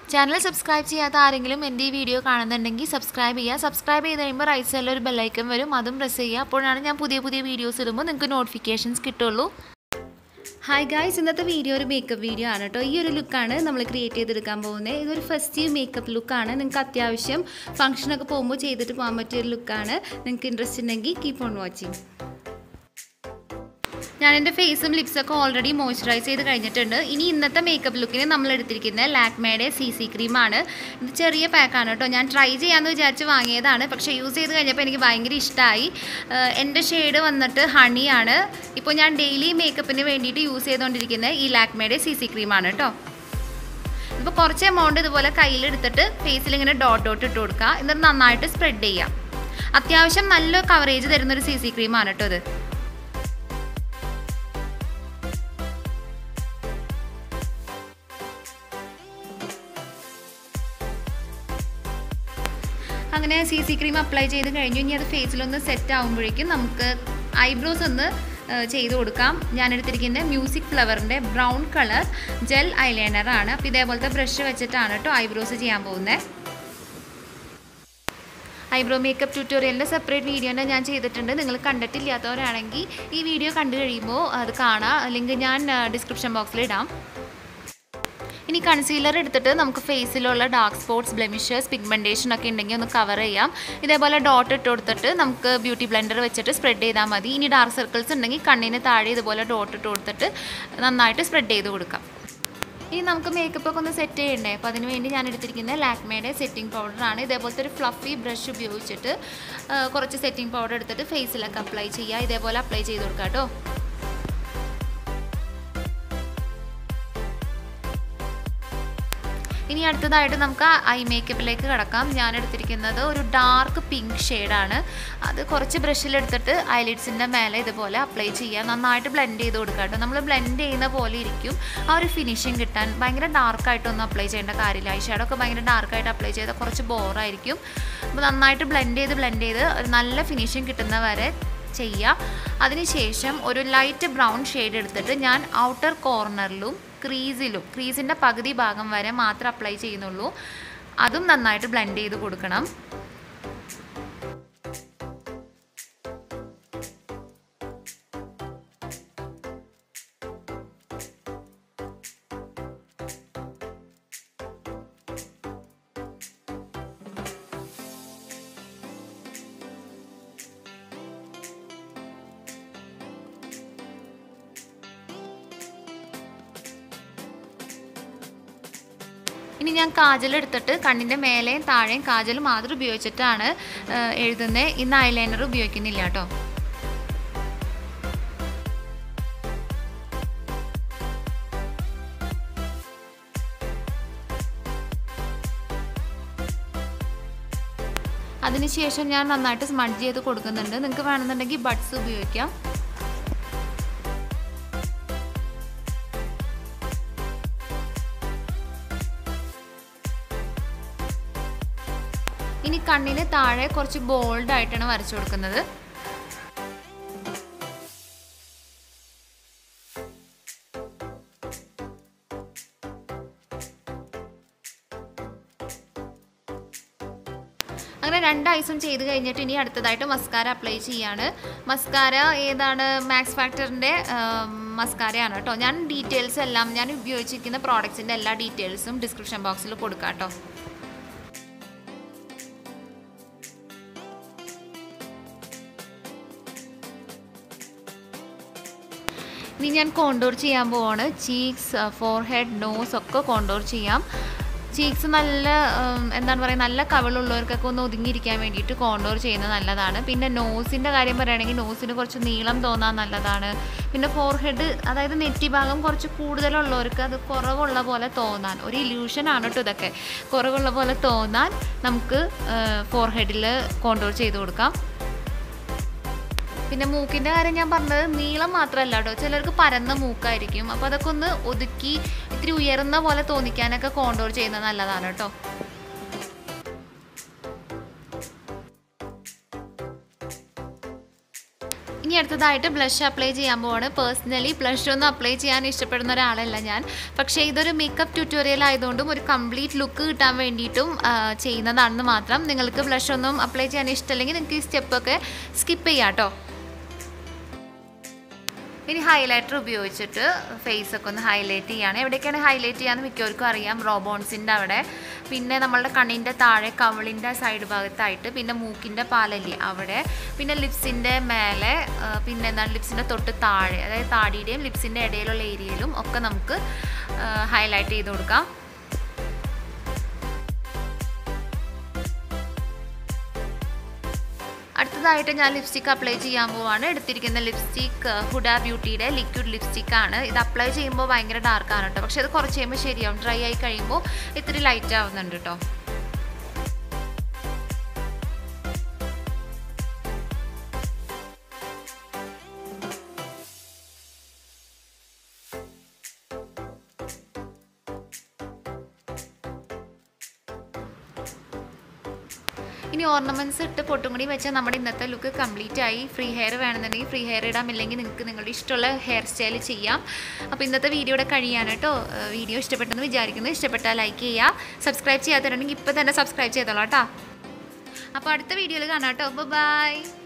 channel subscribe ചെയ്യാത്ത ആരെങ്കിലും എൻ്റെ ഈ വീഡിയോ കാണുന്നുണ്ടെങ്കിൽ സബ്സ്ക്രൈബ് ചെയ്യുക സബ്സ്ക്രൈബ് ചെയ്ത് കഴിയുമ്പോൾ റൈറ്റ് സൈഡിൽ ഒരു ബെല്ലൈക്കൻ വരും അതും പ്രസ് ചെയ്യുക അപ്പോഴാണ് ഞാൻ പുതിയ പുതിയ വീഡിയോസ് ഇടുമ്പോൾ നിങ്ങൾക്ക് നോട്ടിഫിക്കേഷൻസ് കിട്ടുള്ളൂ ഹായ് ഗായ്സ് ഇന്നത്തെ വീഡിയോ ഒരു മേക്കപ്പ് വീഡിയോ ആണ് കേട്ടോ ഈ ഒരു ലുക്കാണ് നമ്മൾ ക്രിയേറ്റ് ചെയ്തെടുക്കാൻ പോകുന്നത് ഇതൊരു ഫസ്റ്റ് മേക്കപ്പ് ലുക്കാണ് നിങ്ങൾക്ക് അത്യാവശ്യം ഫംഗ്ഷനൊക്കെ പോകുമ്പോൾ ചെയ്തിട്ട് പോകാൻ പറ്റിയ ഒരു ലുക്കാണ് നിങ്ങൾക്ക് ഇൻട്രസ്റ്റ് ഉണ്ടെങ്കിൽ കീപ്പ് ഓൺ വാച്ചിങ് ഞാൻ എൻ്റെ ഫേസും ലിപ്സൊക്കെ ഓൾറെഡി മോയ്സ്ചറൈസ് ചെയ്ത് കഴിഞ്ഞിട്ടുണ്ട് ഇനി ഇന്നത്തെ മേക്കപ്പ് ലുക്കിന് നമ്മൾ എടുത്തിരിക്കുന്നത് ലാക്മേയുടെ സി സി ക്രീമാണ് ഇത് ചെറിയ പാക്കാണ് കേട്ടോ ഞാൻ ട്രൈ ചെയ്യാമെന്ന് വിചാരിച്ച് വാങ്ങിയതാണ് പക്ഷേ യൂസ് ചെയ്ത് കഴിഞ്ഞപ്പോൾ എനിക്ക് ഭയങ്കര ഇഷ്ടമായി എൻ്റെ ഷെയ്ഡ് വന്നിട്ട് ഹണിയാണ് ഇപ്പോൾ ഞാൻ ഡെയിലി മേക്കപ്പിന് വേണ്ടിയിട്ട് യൂസ് ചെയ്തുകൊണ്ടിരിക്കുന്നത് ഈ ലാക്മേയുടെ സി സി ക്രീമാണ് കേട്ടോ ഇപ്പോൾ കുറച്ച് എമൗണ്ട് ഇതുപോലെ കയ്യിലെടുത്തിട്ട് ഫേസിൽ ഇങ്ങനെ ഡോട്ട് ഡോട്ട് ഇട്ട് കൊടുക്കുക എന്നിട്ട് നന്നായിട്ട് സ്പ്രെഡ് ചെയ്യാം അത്യാവശ്യം നല്ല കവറേജ് തരുന്നൊരു സി സി ക്രീമാണ് കേട്ടോ ഇത് അങ്ങനെ സി സി ക്രീം അപ്ലൈ ചെയ്ത് കഴിഞ്ഞു ഇനി അത് ഫേസിലൊന്ന് സെറ്റ് ആകുമ്പോഴേക്കും നമുക്ക് ഐബ്രോസ് ഒന്ന് ചെയ്ത് കൊടുക്കാം ഞാൻ എടുത്തിരിക്കുന്നത് മ്യൂസിക് ഫ്ലവറിൻ്റെ ബ്രൗൺ കളർ ജെൽ ഐലൈനറാണ് അപ്പോൾ ഇതേപോലത്തെ ബ്രഷ് വെച്ചിട്ടാണ് കേട്ടോ ഐബ്രോസ് ചെയ്യാൻ പോകുന്നത് ഐബ്രോ മേക്കപ്പ് ട്യൂട്ടോറിയലിൻ്റെ സെപ്പറേറ്റ് വീഡിയോ തന്നെ ഞാൻ ചെയ്തിട്ടുണ്ട് നിങ്ങൾ കണ്ടിട്ടില്ലാത്തവരാണെങ്കിൽ ഈ വീഡിയോ കണ്ടു കഴിയുമ്പോൾ അത് കാണാം ലിങ്ക് ഞാൻ ഡിസ്ക്രിപ്ഷൻ ബോക്സിൽ ഇടാം ഇനി കൺസീലർ എടുത്തിട്ട് നമുക്ക് ഫേസിലുള്ള ഡാർക്ക് സ്പോട്ട്സ് ബ്ലെമിഷേഴ്സ് പിഗ്മെൻറ്റേഷൻ ഒക്കെ ഉണ്ടെങ്കിൽ ഒന്ന് കവർ ചെയ്യാം ഇതേപോലെ ഡോട്ട് ഇട്ട് കൊടുത്തിട്ട് നമുക്ക് ബ്യൂട്ടി ബ്ലെൻഡർ വെച്ചിട്ട് സ്പ്രെഡ് ചെയ്താൽ മതി ഇനി ഡാർക്ക് സർക്കിൾസ് ഉണ്ടെങ്കിൽ കണ്ണിന് താഴെ ഇതുപോലെ ഡോട്ട് ഇട്ട് കൊടുത്തിട്ട് നന്നായിട്ട് സ്പ്രെഡ് ചെയ്ത് കൊടുക്കാം ഇനി നമുക്ക് മേക്കപ്പ് ഒക്കെ ഒന്ന് സെറ്റ് ചെയ്യണ്ടേ അപ്പോൾ അതിന് വേണ്ടി ഞാൻ എടുത്തിരിക്കുന്നത് ലാക്മേയുടെ സെറ്റിംഗ് പൗഡറാണ് ഇതേപോലത്തെ ഒരു ഫ്ലഫി ബ്രഷ് ഉപയോഗിച്ചിട്ട് കുറച്ച് സെറ്റിംഗ് പൗഡർ എടുത്തിട്ട് ഫേസിലൊക്കെ അപ്ലൈ ചെയ്യുക ഇതേപോലെ അപ്ലൈ ചെയ്ത് കൊടുക്കാം കേട്ടോ ഇനി അടുത്തതായിട്ട് നമുക്ക് ഐ മേക്കപ്പിലേക്ക് കിടക്കാം ഞാൻ എടുത്തിരിക്കുന്നത് ഒരു ഡാർക്ക് പിങ്ക് ഷെയ്ഡാണ് അത് കുറച്ച് ബ്രഷിലെടുത്തിട്ട് ഐലിഡ്സിൻ്റെ മേലെ ഇതുപോലെ അപ്ലൈ ചെയ്യുക നന്നായിട്ട് ബ്ലെൻഡ് ചെയ്ത് കൊടുക്കുക കേട്ടോ നമ്മൾ ബ്ലെൻഡ് ചെയ്യുന്ന പോലെ ഇരിക്കും ആ ഒരു ഫിനിഷിങ് കിട്ടാൻ ഭയങ്കര ഡാർക്കായിട്ടൊന്നും അപ്ലൈ ചെയ്യേണ്ട കാര്യമില്ല ഐ ഷാഡോ ഒക്കെ ഭയങ്കര ഡാർക്കായിട്ട് അപ്ലൈ ചെയ്താൽ കുറച്ച് ബോറായിരിക്കും അപ്പോൾ നന്നായിട്ട് ബ്ലെൻഡ് ചെയ്ത് ബ്ലെൻഡ് ചെയ്ത് ഒരു നല്ല ഫിനിഷിങ് കിട്ടുന്ന വരെ ചെയ്യുക അതിനുശേഷം ഒരു ലൈറ്റ് ബ്രൗൺ ഷെയ്ഡ് എടുത്തിട്ട് ഞാൻ ഔട്ടർ കോർണറിലും ക്രീസിലും ക്രീസിൻ്റെ പകുതി ഭാഗം വരെ മാത്രം അപ്ലൈ ചെയ്യുന്നുള്ളൂ അതും നന്നായിട്ട് ബ്ലെൻഡ് ചെയ്ത് കൊടുക്കണം ഇനി ഞാൻ കാജൽ എടുത്തിട്ട് കണ്ണിൻ്റെ മേലെയും താഴെയും കാജൽ മാത്രം ഉപയോഗിച്ചിട്ടാണ് എഴുതുന്നത് ഇന്ന് ഐലൈനർ ഉപയോഗിക്കുന്നില്ല കേട്ടോ അതിനുശേഷം ഞാൻ നന്നായിട്ട് സ്മഡ്ജ് ചെയ്ത് കൊടുക്കുന്നുണ്ട് നിങ്ങൾക്ക് വേണമെന്നുണ്ടെങ്കിൽ ബഡ്സ് ഉപയോഗിക്കാം ഇനി കണ്ണിന് താഴെ കുറച്ച് ബോൾഡ് ആയിട്ടാണ് വരച്ചു കൊടുക്കുന്നത് അങ്ങനെ രണ്ട് ഐസും ചെയ്ത് കഴിഞ്ഞിട്ട് ഇനി അടുത്തതായിട്ട് മസ്കാര അപ്ലൈ ചെയ്യാണ് മസ്കാര ഏതാണ് മാക്സ് ഫാക്ടറിൻ്റെ മസ്കാരയാണ് കേട്ടോ ഞാൻ ഡീറ്റെയിൽസ് എല്ലാം ഞാൻ ഉപയോഗിച്ചിരിക്കുന്ന പ്രോഡക്റ്റ്സിൻ്റെ എല്ലാ ഡീറ്റെയിൽസും ഡിസ്ക്രിപ്ഷൻ ബോക്സിൽ കൊടുക്കാം കേട്ടോ ഇനി ഞാൻ കോണ്ടോർ ചെയ്യാൻ പോവാണ് ചീക്സ് ഫോർഹെഡ് നോസ് ഒക്കെ കോണ്ടോർ ചെയ്യാം ചീക്സ് നല്ല എന്താണ് പറയുക നല്ല കവളുള്ളവർക്കൊക്കെ ഒന്ന് ഒതുങ്ങിയിരിക്കാൻ വേണ്ടിയിട്ട് കോണ്ടോർ ചെയ്യുന്നത് നല്ലതാണ് പിന്നെ നോസിൻ്റെ കാര്യം പറയുകയാണെങ്കിൽ നോസിന് കുറച്ച് നീളം തോന്നാൻ നല്ലതാണ് പിന്നെ ഫോർഹെഡ് അതായത് നെറ്റി ഭാഗം കുറച്ച് കൂടുതലുള്ളവർക്ക് അത് കുറവുള്ള പോലെ തോന്നാൻ ഒരു ഇല്യൂഷനാണ് കേട്ടോ ഇതൊക്കെ കുറവുള്ള പോലെ തോന്നാൻ നമുക്ക് ഫോർഹെഡിൽ കോണ്ടോർ ചെയ്ത് കൊടുക്കാം പിന്നെ മൂക്കിൻ്റെ കാര്യം ഞാൻ പറഞ്ഞത് നീളം മാത്രമല്ല കേട്ടോ ചിലർക്ക് പരന്ന മൂക്കായിരിക്കും അപ്പോൾ അതൊക്കെ ഒന്ന് ഒതുക്കി ഇത്തിരി ഉയർന്ന പോലെ തോന്നിക്കാനൊക്കെ കോണ്ടോർ ചെയ്യുന്നത് നല്ലതാണ് കേട്ടോ ഇനി അടുത്തതായിട്ട് ബ്ലഷ് അപ്ലൈ ചെയ്യാൻ പോവാണ് പേഴ്സണലി ബ്ലഷ് ഒന്നും അപ്ലൈ ചെയ്യാൻ ഇഷ്ടപ്പെടുന്ന ഒരാളല്ല ഞാൻ പക്ഷേ ഇതൊരു മേക്കപ്പ് ട്യൂട്ടോറിയൽ ആയതുകൊണ്ടും ഒരു കംപ്ലീറ്റ് ലുക്ക് കിട്ടാൻ വേണ്ടിയിട്ടും ആ, ചെയ്യുന്നതാണെന്ന് മാത്രം നിങ്ങൾക്ക് ബ്ലഷ് ഒന്നും അപ്ലൈ ചെയ്യാൻ ഇഷ്ടമല്ലെങ്കിൽ നിങ്ങൾക്ക് ഈ സ്റ്റെപ്പൊക്കെ സ്കിപ്പ് ചെയ്യാം കേട്ടോ ഇനി ഹൈലൈറ്റർ ഉപയോഗിച്ചിട്ട് ഫേസ് ഒക്കെ ഒന്ന് ഹൈലൈറ്റ് ചെയ്യാണ് എവിടേക്കാണ് ഹൈലൈറ്റ് ചെയ്യാന്ന് മിക്കവർക്കും അറിയാം റോബോൺസിൻ്റെ അവിടെ പിന്നെ നമ്മളുടെ കണ്ണിൻ്റെ താഴെ കവിളിൻ്റെ സൈഡ് ഭാഗത്തായിട്ട് പിന്നെ മൂക്കിൻ്റെ പാലല്ലേ അവിടെ പിന്നെ ലിപ്സിൻ്റെ മേലെ ആ, പിന്നെ എന്താണ് ലിപ്സിൻ്റെ തൊട്ട് താഴെ അതായത് താടിയുടെയും ലിപ്സിൻ്റെ ഇടയിലുള്ള ഏരിയയിലും ഒക്കെ നമുക്ക് ഹൈലൈറ്റ് ചെയ്ത് കൊടുക്കാം അടുത്തതായിട്ട് ഞാൻ ലിപ്സ്റ്റിക് അപ്ലൈ ചെയ്യാൻ പോവാണ് എടുത്തിരിക്കുന്ന ലിപ്സ്റ്റിക് ഹുഡ ബ്യൂട്ടിയുടെ ലിക്വിഡ് ലിപ്സ്റ്റിക് ആണ് ഇത് അപ്ലൈ ചെയ്യുമ്പോൾ ഭയങ്കര ഡാർക്കാണ് കേട്ടോ പക്ഷെ അത് കുറച്ച് കഴിയുമ്പോൾ ശരിയാവും ഡ്രൈ ആയി കഴിയുമ്പോൾ ഇത്തിരി ലൈറ്റ് ആവുന്നുണ്ട് കേട്ടോ ഇനി ഓർണമെൻറ്റ്സ് ഇട്ട് പൊട്ടും കൂടി വെച്ചാൽ നമ്മുടെ ഇന്നത്തെ ലുക്ക് കംപ്ലീറ്റ് ആയി ഫ്രീ ഹെയർ വേണമെന്നുണ്ടെങ്കിൽ ഫ്രീ ഹെയർ ഇടാം ഇല്ലെങ്കിൽ നിങ്ങൾക്ക് നിങ്ങളുടെ ഇഷ്ടമുള്ള ഹെയർ സ്റ്റൈൽ ചെയ്യാം അപ്പോൾ ഇന്നത്തെ വീഡിയോയുടെ കഴിയാണ് കേട്ടോ വീഡിയോ ഇഷ്ടപ്പെട്ടെന്ന് വിചാരിക്കുന്നു ഇഷ്ടപ്പെട്ടാൽ ലൈക്ക് ചെയ്യുക സബ്സ്ക്രൈബ് ചെയ്യാത്തവരുണ്ടെങ്കിൽ ഇപ്പോൾ തന്നെ സബ്സ്ക്രൈബ് ചെയ്തോളാം കേട്ടോ അപ്പോൾ അടുത്ത വീഡിയോയിൽ കാണാം കേട്ടോ ബൈ